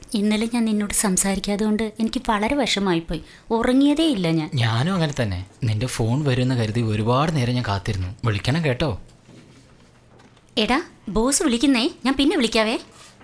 ഇന്നലെ ഞാൻ നിന്നോട് സംസാരിക്കാതെ കൊണ്ട് എനിക്ക് വളരെ വിഷമായിപ്പോയി ഉറങ്ങിയതേ ഇല്ല ഞാൻ ഞാനും അങ്ങനെ തന്നെ നിന്റെ ഫോൺ വരുമെന്ന് കരുതി ഒരുപാട് നേരം ഞാൻ കാത്തിരുന്നു വിളിക്കണം കേട്ടോ എടാ ബോസ് വിളിക്കുന്നേ ഞാൻ പിന്നെ വിളിക്കാവേ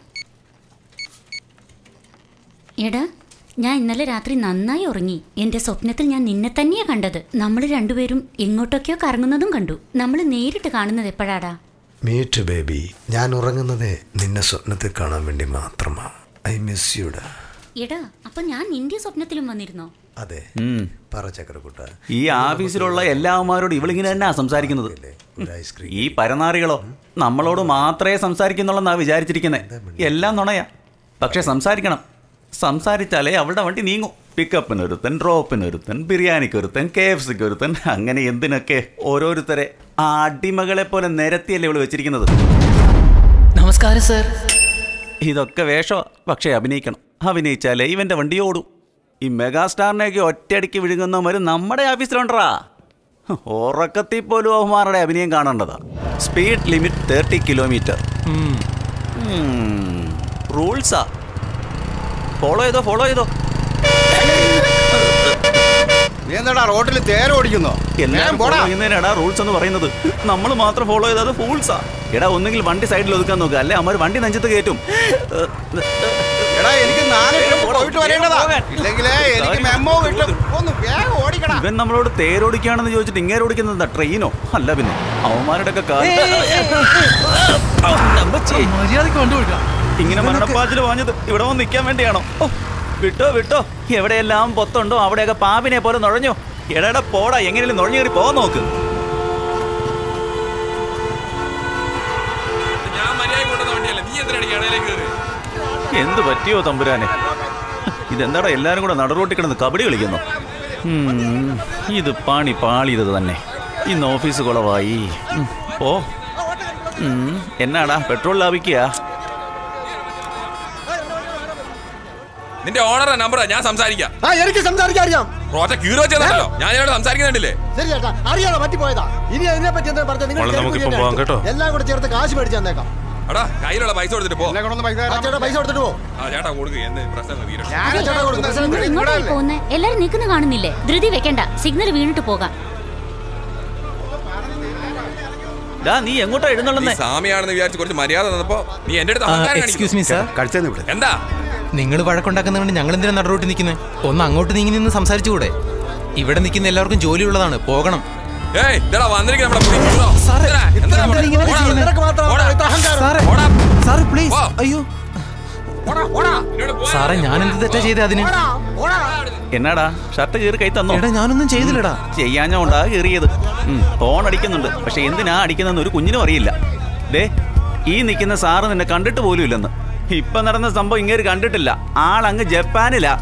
എടാ ഞാൻ ഇന്നലെ രാത്രി നന്നായി ഉറങ്ങി എന്റെ സ്വപ്നത്തിൽ ഞാൻ നിന്നെ തന്നെയാ കണ്ടത് നമ്മൾ രണ്ടുപേരും എങ്ങോട്ടൊക്കെയോ കറങ്ങുന്നതും കണ്ടു നമ്മൾ നേരിട്ട് കാണുന്നത് എപ്പോഴാടാ മീറ്റ് ബേബി ഞാൻ ഉറങ്ങുന്നത് നിന്നെ സ്വപ്നത്തിൽ കാണാൻ വേണ്ടി മാത്രമാ ഐ മിസ് യുടാ എടാ അപ്പൊ ഞാൻ നിന്റെ സ്വപ്നത്തിലും വന്നിരുന്നോ അതെ പറ ചക്രക്കുട്ട ഈ ആഫീസിലുള്ള എല്ലാവന്മാരോടും ഇവളിങ്ങനെ തന്നെയാ സംസാരിക്കുന്നത് ഒരു ഐസ്ക്രീം ഈ പരനാറികളോ നമ്മളോട് മാത്രമേ സംസാരിക്കുന്നുള്ളെന്നാ വിചാരിച്ചിരിക്കുന്നത് എല്ലാം നുണയാ പക്ഷെ സംസാരിക്കണം സംസാരിച്ചാലേ അവളുടെ വണ്ടി നീങ്ങും പിക്കപ്പിനൊരുത്തൻ ഡ്രോപ്പിനൊരുത്തൻ ബിരിയാണിക്കൊരുത്തൻ കെ എഫ് സിക്ക് ഒരുത്തൻ അങ്ങനെ എന്തിനൊക്കെ ഓരോരുത്തരെ ആ അടിമകളെ പോലെ നിരത്തിയല്ലേ ഇവള് വെച്ചിരിക്കുന്നത് നമസ്കാരം സർ ഇതൊക്കെ വേഷമാ പക്ഷേ അഭിനയിക്കണം അഭിനയിച്ചാലേ ഇവന്റെ വണ്ടി ഓടും ഈ മെഗാസ്റ്റാറിനെയൊക്കെ ഒറ്റയടിക്ക് വിഴുങ്ങുന്നവര് നമ്മുടെ ഓഫീസിലുണ്ടറാ ഉറക്കത്തിൽ പോലും അവന്മാരുടെ അഭിനയം കാണേണ്ടതാ സ്പീഡ് ലിമിറ്റ് തേർട്ടി കിലോമീറ്റർ റൂൾസാ ഫോളോ ചെയ്തോ ഫോളോ ചെയ്തോ നീ എന്താടാ റോട്ടിൽ തേരോടിക്കുന്നോ എല്ലാം ഫോളോ ചെയ്യുന്നതിനാടാ റൂൾസ് എന്ന് പറയുന്നത് നമ്മൾ മാത്രം ഫോളോ ചെയ്താൽ അത് ഫൂൾസാ എടാ ഒന്നെങ്കിൽ വണ്ടി സൈഡിൽ ഒതുക്കാൻ നോക്കുക അല്ലെ അമ്മ വണ്ടി നെഞ്ചത്ത് കയറ്റും എടാ എനിക്ക് നാല് ട്രിപ്പ് പോയിട്ട് വരേണ്ടതാ ഇല്ലെങ്കിലേ എനിക്ക് മെമ്മോ കിട്ടും ഒന്ന് വേഗം ഓടിക്കടാ ഇവൻ നമ്മളോട് തേരോടിക്കുകയാണെന്ന് ചോദിച്ചിട്ട് ഇങ്ങേര് ഓടിക്കുന്നത് ട്രെയിനോ അല്ല പിന്നെ അവന്മാരുടെ ഒക്കെ മര്യാദക്ക് വണ്ടി കൊടുക്കാം ഇങ്ങനെ മരണപ്പാച്ചിൽ വാഞ്ഞത് ഇവിടെ വന്ന് നിൽക്കാൻ വേണ്ടിയാണോ ഓ, വിട്ടോ വിട്ടോ എവിടെയെല്ലാം പൊത്തുണ്ടോ അവിടെയൊക്കെ പാമ്പിനെ പോലെ നുഴഞ്ഞോ എടാ പോടാ എങ്ങനെയും നുഴഞ്ഞു കയറി പോകാൻ നോക്ക് ഞാൻ മര്യാദ കൊണ്ടുവന്ന വണ്ടിയല്ല നീ എന്തിനാണ് ഈ ഇടയിലേക്ക് കയറി എന്ത് പറ്റിയോ തമ്പുരാനെ ഇതെന്താടാ എല്ലാരും കൂടെ നടുറോട്ടി കിടന്ന് കബഡി കളിക്കുന്നു ഉം, ഇത് പാണി പാളിയത് തന്നെ ഇന്ന് ഓഫീസ് കുളവായി ഉം, ഓ ഉം, എന്നാടാ പെട്രോൾ ലാഭിക്കുക നിന്റെ ഓണറുടെ നമ്പറാ ഞാൻ സംസാരിക്കാം ആ എനിക്ക് സംസാരിക്കാൻ അറിയാം റോറ്റ കീറി വെച്ചതല്ലോ ഞാൻ ഇവിടെ സംസാരിക്കുന്നുണ്ടല്ലേ ശരി ചേട്ടാ അറിയാതെ പറ്റിപ്പോയതാ ഇനി അതിനെ പറ്റി എന്താ പറഞ്ഞാൽ നിങ്ങൾ മോളെ, നമുക്കിപ്പം കേൾക്കുകയും പോകാം കേട്ടോ. എല്ലാം കൂടെ ചേർത്ത് കാശ് മേടിച്ച് തന്നേക്കാം എടാ കയ്യിലുള്ള പൈസ കൊടുത്തിട്ട് പോ ആ ചേട്ടാ പൈസ കൊടുത്തിട്ട് പോ ആ ചേട്ടാ കൊടുക്കുക എന്ത് പ്രശ്നം തീരട്ടെ ആ ചേട്ടാ കൊടുക്കും പ്രശ്നം നിങ്ങൾ തീരും. ഇങ്ങോട്ടായി പോകുന്നേ എല്ലാരും നിൽക്കുന്ന കാണുന്നില്ലേ ധൃതി വെക്കണ്ട സിഗ്നൽ വീണിട്ട് പോകാം ഡാ നീ എങ്ങോട്ടാ നീ എഴുന്നള്ളുന്നേ സാമിയാണെന്ന് വിചാരിച്ച് കുറച്ച് മര്യാദ തന്നപ്പോ നീ എന്റെ അടുത്ത് അഹങ്കാരം എക്സ്ക്യൂസ് മീ സാർ കഴിച്ചെന്ന് ഇവിടെ എന്താ നിങ്ങൾ വഴക്കുണ്ടാക്കുന്നതുകൊണ്ട് ഞങ്ങൾ എന്തിനാ നടുറോട്ട് നിൽക്കുന്നത് ഒന്ന് അങ്ങോട്ട് നീങ്ങി നിന്ന് സംസാരിച്ചുകൂടെ ഇവിടെ നിൽക്കുന്ന എല്ലാവർക്കും ജോലിയുള്ളതാണ് പോകണം ഏയ് ഇതാ വന്നിരിക്കുന്ന നമ്മുടെ പുള്ളി. ഇങ്ങോട്ടോ. സാറേ, എന്തിനാ? എന്തിനാ എന്തിനാ ഇവിടെ? ഇങ്ങനെ ഓടാ ചെയ്യുന്നെ? ഇവിടെ. നിനക്ക് മാത്രമാണ് ഓടാ. ഇത്ര അഹങ്കാരം. സാറേ ഓടാ. സാറേ പ്ലീസ് വാ. അയ്യോ ഓടാ, ഓടാ. ഇങ്ങോട്ട് പോ. സാറേ ഞാൻ എന്ത് തെറ്റാ ചെയ്തേ അതിന് എന്നാടാ ഷർട്ട് കീറി കൈ തന്നോ എടാ ഞാനൊന്നും ചെയ്തില്ലടാ ചെയ്യാഞ്ഞോണ്ടാ കീറിയത് ഉം, ഫോൺ അടിക്കുന്നുണ്ട് പക്ഷെ എന്തിനാ അടിക്കുന്നതെന്ന് ഒരു കുഞ്ഞിനും അറിയില്ല ദേ ഈ നിൽക്കുന്ന സാറ് നിന്നെ കണ്ടിട്ട് പോലും ഇല്ലെന്ന് ഇപ്പൊ നടന്ന സംഭവം ഇങ്ങനെ കണ്ടിട്ടില്ല ആളങ്ങ് ജപ്പാനിലാ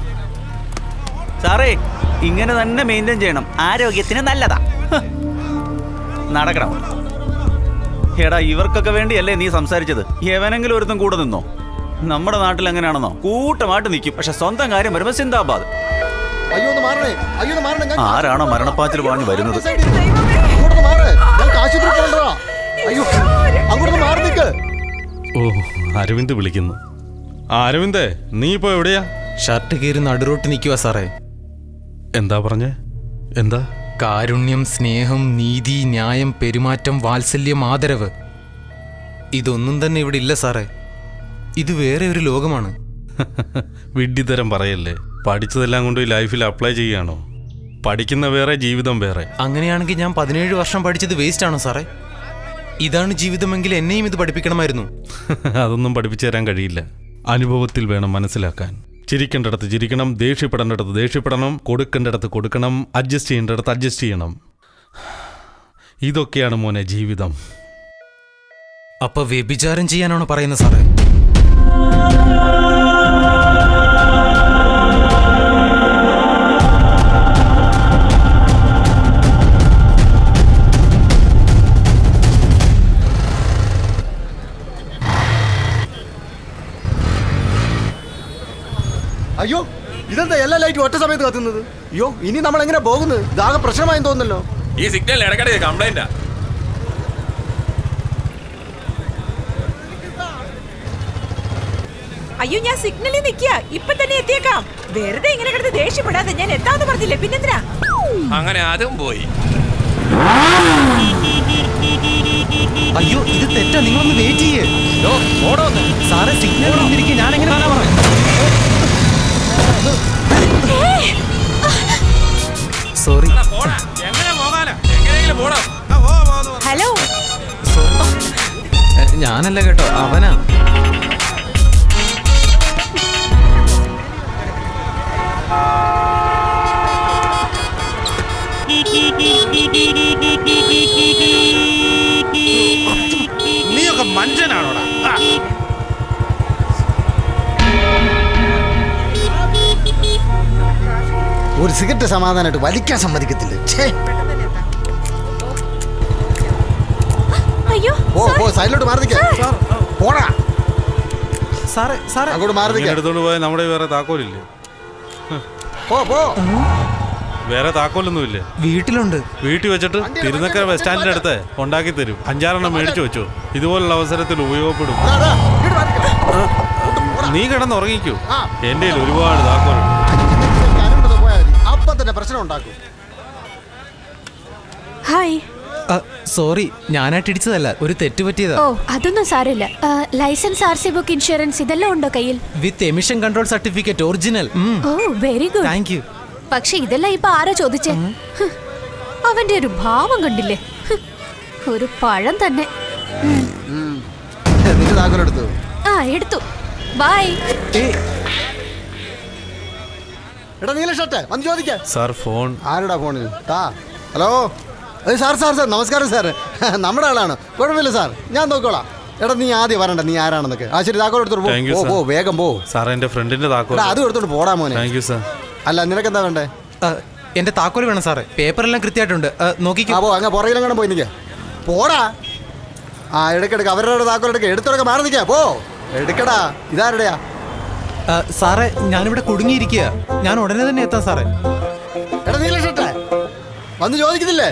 സാറേ ഇങ്ങനെ തന്നെ മെയിൻറ്റെയിൻ ചെയ്യണം ആരോഗ്യത്തിന് നല്ലതാ ഹ്. നടക്കണം എടാ ഇവർക്കൊക്കെ വേണ്ടിയല്ലേ നീ സംസാരിച്ചത് എവനെങ്കിലും ഒരുത്തും കൂടെ നിന്നോ നമ്മുടെ നാട്ടിൽ എങ്ങനെയാണെന്നോ കൂട്ടമായിട്ട് നിൽക്കും പക്ഷെ സ്വന്തം കാര്യം വരുമ്പോ സിന്ദാബാദ് അയ്യോ ഒന്ന് മാറണേ അയ്യോ ഒന്ന് മാറണേ ഞാൻ ആരാണോ മരണപ്പാച്ചിൽ പാഞ്ഞു വരുന്നത് സൈഡിൽ നിന്ന്. അങ്ങോട്ടൊന്ന് മാറ് ഞങ്ങൾക്ക് ആശുപത്രി പോകണ്ടോ അയ്യോ അങ്ങോട്ടൊന്ന് മാറി നിൽക്ക് ഓ അരവിന്ദ് വിളിക്കുന്നു ആ അരവിന്ദേ നീ ഇപ്പോ എവിടെയാ ഷർട്ട് കീറി നടുറോട്ട് നിൽക്കുക സാറേ എന്താ പറഞ്ഞേ എന്താ കാരുണ്യം സ്നേഹം നീതി ന്യായം പെരുമാറ്റം വാത്സല്യം ആദരവ് ഇതൊന്നും തന്നെ ഇവിടെ ഇല്ല സാറേ ഇത് വേറെ ഒരു ലോകമാണ് വിഡ്ഢിത്തരം പറയല്ലേ പഠിച്ചതെല്ലാം കൊണ്ട് ഈ ലൈഫിൽ അപ്ലൈ ചെയ്യാണോ പഠിക്കുന്ന വേറെ ജീവിതം വേറെ അങ്ങനെയാണെങ്കിൽ ഞാൻ പതിനേഴ് വർഷം പഠിച്ചത് വേസ്റ്റ് ആണോ സാറേ ഇതാണ് ജീവിതമെങ്കിൽ എന്നെയും ഇത് പഠിപ്പിക്കണമായിരുന്നു അതൊന്നും പഠിപ്പിച്ചു തരാൻ കഴിയില്ല അനുഭവത്തിൽ വേണം മനസ്സിലാക്കാൻ ചിരിക്കേണ്ടിടത്ത് ചിരിക്കണം ദേഷ്യപ്പെടേണ്ടിടത്ത് ദേഷ്യപ്പെടണം കൊടുക്കേണ്ടിടത്ത് കൊടുക്കണം അഡ്ജസ്റ്റ് ചെയ്യേണ്ടിടത്ത് അഡ്ജസ്റ്റ് ചെയ്യണം ഇതൊക്കെയാണ് മോനെ ജീവിതം അപ്പൊ വ്യഭിചാരം ചെയ്യാനാണോ പറയുന്നത് സാറേ അയ്യോ ഇതെന്താ എല്ലാ ലൈറ്റും ഒറ്റ സമയത്ത് കത്തുന്നത് അയ്യോ ഇനി നമ്മൾ എങ്ങനെ പോകുന്നത് ഇതാകെ പ്രശ്നമായി തോന്നുന്നല്ലോ ഈ സിഗ്നൽ ഇടയ്ക്കിടെ കംപ്ലൈന്റാ അയ്യോ ഞാൻ സിഗ്നലിൽ നിൽക്കുക ഇപ്പൊ തന്നെ എത്തിയേക്കാം വെറുതെ ഇങ്ങനെ കിടന്ന് ദേഷ്യപ്പെടാതെ ഞാൻ എത്താന്ന് പറഞ്ഞില്ലേ പിന്നെന്തിനാ അങ്ങനെ അതും പോയി അയ്യോ ഇത് തെറ്റാ നിങ്ങളൊന്ന് വെയിറ്റ് ചെയ്യേ സാറേ സിഗ്നൽ വന്നിരിക്കും ഞാൻ എങ്ങനെ സോറി പോടാ എങ്ങനെ പോകാനാ എങ്ങനെയെങ്കിലും പോടാ ഹലോ ഞാനല്ല കേട്ടോ അവനാ നീയൊക്കെ മനുഷ്യനാണോടാ ആ. ഒരു സിഗരറ്റ് സമാധാനമായിട്ട് വലിക്കാൻ സമ്മതിക്കത്തില്ല ഛേ അയ്യോ ഓ ഓ സൈഡിലോട്ട് മാറി നിൽക്കാം പോടാ സാറേ സാറേ അങ്ങോട്ട് മാറി ഇങ്ങനെ നിൽക്കാം എടുത്തോണ്ട് പോയാൽ നമ്മുടെ വേറെ താക്കോലില്ലേ പോ പോ വേറെ താക്കോലൊന്നുമില്ലേ വീട്ടിലുണ്ട് വീട്ടിൽ വെച്ചിട്ട് തിരുനക്കര ബസ് സ്റ്റാൻഡിന്റെ അടുത്ത് ഉണ്ടാക്കി തരും അഞ്ചാറെണ്ണം മേടിച്ചു വെച്ചു ഇതുപോലുള്ള അവസരത്തിൽ ഉപയോഗപ്പെടും ദാ, ദാ, ഇങ്ങോട്ട് മാറി നിൽക്കാം. നീ കിടന്ന് ഉറങ്ങിക്കൂ ആ. എന്റെ കയ്യിൽ ഒരുപാട് താക്കോലുണ്ട് കരണ്ടൊന്ന് പോയാൽ മതി അപ്പൊ തന്നെ പ്രശ്നം ഉണ്ടാക്കും ഹായ് സോറി ഞാനായിട്ട് ഇടിച്ചതല്ല ഒരു തെറ്റ് പറ്റിയതാ ഓ അതൊന്നും സാരമില്ല ആ, licence R C book insurance ഇതെല്ലാം ഉണ്ടോ കയ്യിൽ with emission control certificate original oh very good thank you പക്ഷെ ഇതെല്ലാം ഇപ്പൊ ആരാ ചോദിച്ചേ ഹ്, അവന്റെ ഒരു ഭാവം കണ്ടില്ലേ ഹ്, ഒരു പഴം തന്നെ നിന്റെ താക്കോലെടുത്തു ആ എടുത്തു ബൈ എടാ നീല ഷർട്ട് വന്ന് ചോദിക്കാം സാർ ഫോൺ ആരുടെ ഫോണിൽ താ ഹലോ ഏയ് സാർ സാർ സാർ നമസ്കാരം സാർ നമ്മുടെ ആളാണ് കുഴപ്പമില്ല സാർ ഞാൻ നോക്കോളാം എടാ നീ ആദ്യം വരണ്ട നീ ആരാണെന്നൊക്കെ ആ ശരി താക്കോൽ എടുത്തോട്ട് താങ്ക് പോ യു പോ, പോ വേഗം പോ സാർ എന്റെ ഫ്രണ്ടിന്റെ താക്കോൽ എടാ അതും എടുത്തോട്ട് പോടാ മോനെ താങ്ക് യു സാർ അല്ല നിനക്കെന്താ വേണ്ടേ എന്റെ താക്കോൽ വേണം സാറേ പേപ്പറെല്ലാം കൃത്യമായിട്ടുണ്ട് ആ, നോക്കിക്കോ ആ പോ അങ്ങ് പുറകിലെങ്ങനെ പോയി നിൽക്കുക പോടാ ആ എടുക്കെടുക്ക അവരുടെ താക്കോൽ എടുക്ക എടുത്തോടൊക്കെ മാറി നിൽക്കുക പോ എടുക്കടാ ഇതാരുടെയാ ആ, സാറേ ഞാനിവിടെ കുടുങ്ങിയിരിക്കുക ഞാൻ ഉടനെ തന്നെ എത്താം സാറേ എടാ നീല ഷർട്ട് വന്ന് ചോദിക്കുന്നില്ലേ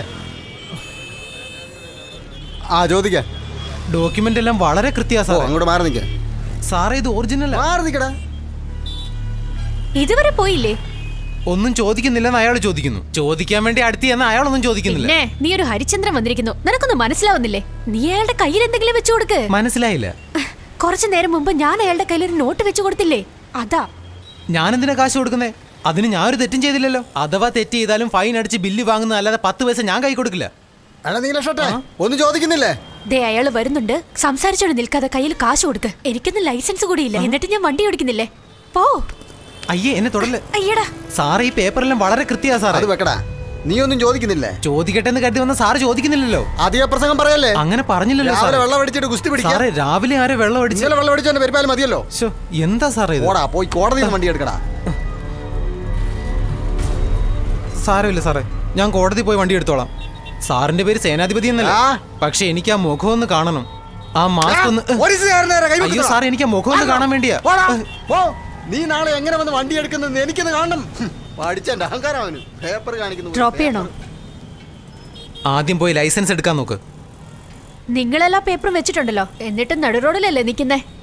ആ ചോദിക്ക ഡോക്യുമെന്റ് എല്ലാം വളരെ കൃത്യാ ഓ സാറേ അങ്ങോട്ട് മാറി നിൽക്കുക സാറേ ഇത് ഒറിജിനൽ മാറി നിൽക്കടാ ഇതുവരെ പോയില്ലേ ഒന്നും ചോദിക്കുന്നില്ലെന്ന് അയാൾ ചോദിക്കുന്നു ചോദിക്കാൻ വേണ്ടി അടുത്ത് ചെന്ന് അയാളൊന്നും ചോദിക്കുന്നില്ല പിന്നെ നീ ഒരു ഹരിചന്ദ്രൻ വന്നിരിക്കുന്നു നിനക്കൊന്നും മനസ്സിലാവുന്നില്ലേ നീ അയാളുടെ കയ്യിൽ എന്തെങ്കിലും വെച്ചു കൊടുക്ക് മനസ്സിലായില്ല കുറച്ചു നേരം മുമ്പ് ഞാൻ അയാളുടെ കയ്യിൽ ഒരു നോട്ട് വെച്ചു കൊടുത്തില്ലേ അതാ ഞാൻ എന്തിനാ കാശ് കൊടുക്കുന്നേ അതിന് ഞാൻ ഒരു തെറ്റും ചെയ്തില്ലല്ലോ അഥവാ തെറ്റ് ചെയ്താലും ഫൈൻ അടിച്ച് ബില്ല് വാങ്ങുന്ന അല്ലാതെ പത്ത് പൈസ ഞാൻ കൈ കൊടുക്കില്ല എടാ നീല ഷർട്ട് ഒന്നും ചോദിക്കുന്നില്ലേ ദേ അയാള് വരുന്നുണ്ട് സംസാരിച്ചോണ്ട് നിൽക്കാതെ കയ്യിൽ കാശ് കൊടുക്ക് എനിക്കൊന്നും ലൈസൻസ് കൂടിയില്ല എന്നിട്ട് ഞാൻ വണ്ടി ഓടിക്കുന്നില്ലേ പോ അയ്യേ എന്നെ തുടല് അയ്യടാ സാറേ ഈ പേപ്പറെല്ലാം വളരെ കൃത്യാ സാറേ അത് വെക്കടാ നീ ഒന്നും ചോദിക്കുന്നില്ലേ ചോദിക്കട്ടെ എന്ന് കരുതി വന്ന സാറ് ചോദിക്കുന്നില്ലല്ലോ അധിക പ്രസംഗം പറയല്ലേ അങ്ങനെ പറഞ്ഞില്ലല്ലോ രാവിലെ സാറേ വെള്ളം അടിച്ചിട്ട് ഗുസ്തി പിടിക്കാം സാറേ രാവിലെ ആരെ വെള്ളം അടിച്ചു ഇന്നലെ വെള്ളം അടിച്ചു എന്റെ പെരുപ്പാലും മതിയല്ലോ ശ്ശോ, എന്താ സാറേ ഇത് പോടാ പോയി കോടതിയിൽ നിന്ന് വണ്ടി എടുക്കടാ സാരമില്ല സാറേ ഞാൻ കോടതി പോയി വണ്ടി എടുത്തോളാം സാറിന്റെ പേര് സേനാധിപതി എന്നല്ല ആ. പക്ഷെ എനിക്ക് ആ മുഖം ഒന്ന് കാണണം ആ മാസ്ക് ഒന്ന് പോലീസുകാരനെ കൈ അയ്യോ കൊടുത്തതാ. സാർ എനിക്ക് ആ മുഖം ഒന്ന് കാണാൻ വേണ്ടിയാ പോടാ, പോ. നീ നാളെ എങ്ങനെ വന്ന് വണ്ടി എടുക്കുന്നത് എനിക്കൊന്ന് കാണണം ഹും, പഠിച്ചെന്റെ അഹങ്കാരം അവന് പേപ്പർ കാണിക്കുന്നു ഡ്രോപ്പ് ചെയ്യണോ ആദ്യം പോയി ലൈസൻസ് എടുക്കാൻ നോക്ക് നിങ്ങളെല്ലാ പേപ്പറും വെച്ചിട്ടുണ്ടല്ലോ എന്നിട്ട് നടുറോഡിലല്ലേ നിൽക്കുന്നേ